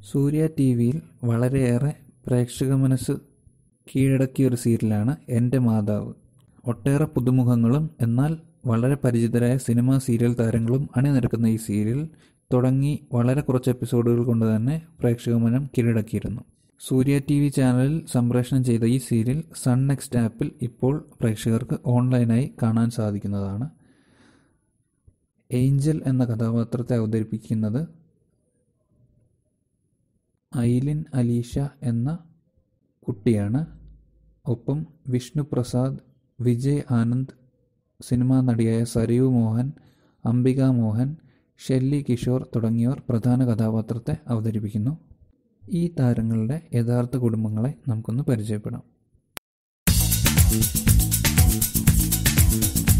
സൂര്യ T വിയിൽ വളരെയേറെ പ്രേക്ഷക മനസ്സ് കീഴടക്കിയ ഒരു സീരിയലാണ് എൻ്റെ മാതാവ് ഒട്ടേറെ പുതുമുഖങ്ങളും എന്നാൽ വളരെ പരിചിതരായ സിനിമാ സീരിയൽ താരങ്ങളും അണിനിരക്കുന്ന ഈ സീരിയൽ തുടങ്ങി വളരെ കുറച്ച് എപ്പിസോഡുകൾ കൊണ്ട് തന്നെ പ്രേക്ഷക മനം കീഴടക്കിയിരുന്നു സൂര്യ ടി വി ചാനലിൽ സംപ്രേഷണം ചെയ്ത ഈ സീരിയൽ സൺ നെക്സ്റ്റ് ആപ്പിൽ ഇപ്പോൾ പ്രേക്ഷകർക്ക് ഓൺലൈനായി കാണാൻ സാധിക്കുന്നതാണ് ഏഞ്ചൽ എന്ന കഥാപാത്രത്തെ അവതരിപ്പിക്കുന്നത് ഐലിൻ അലീഷ എന്ന കുട്ടിയാണ് ഒപ്പം വിഷ്ണു പ്രസാദ് വിജയ് ആനന്ദ് സിനിമാ നടിയായ സരയു മോഹൻ അംബിക മോഹൻ ഷെല്ലി കിഷോർ തുടങ്ങിയവർ പ്രധാന കഥാപാത്രത്തെ അവതരിപ്പിക്കുന്നു ഈ താരങ്ങളുടെ യഥാർത്ഥ കുടുംബങ്ങളെ നമുക്കൊന്ന് പരിചയപ്പെടാം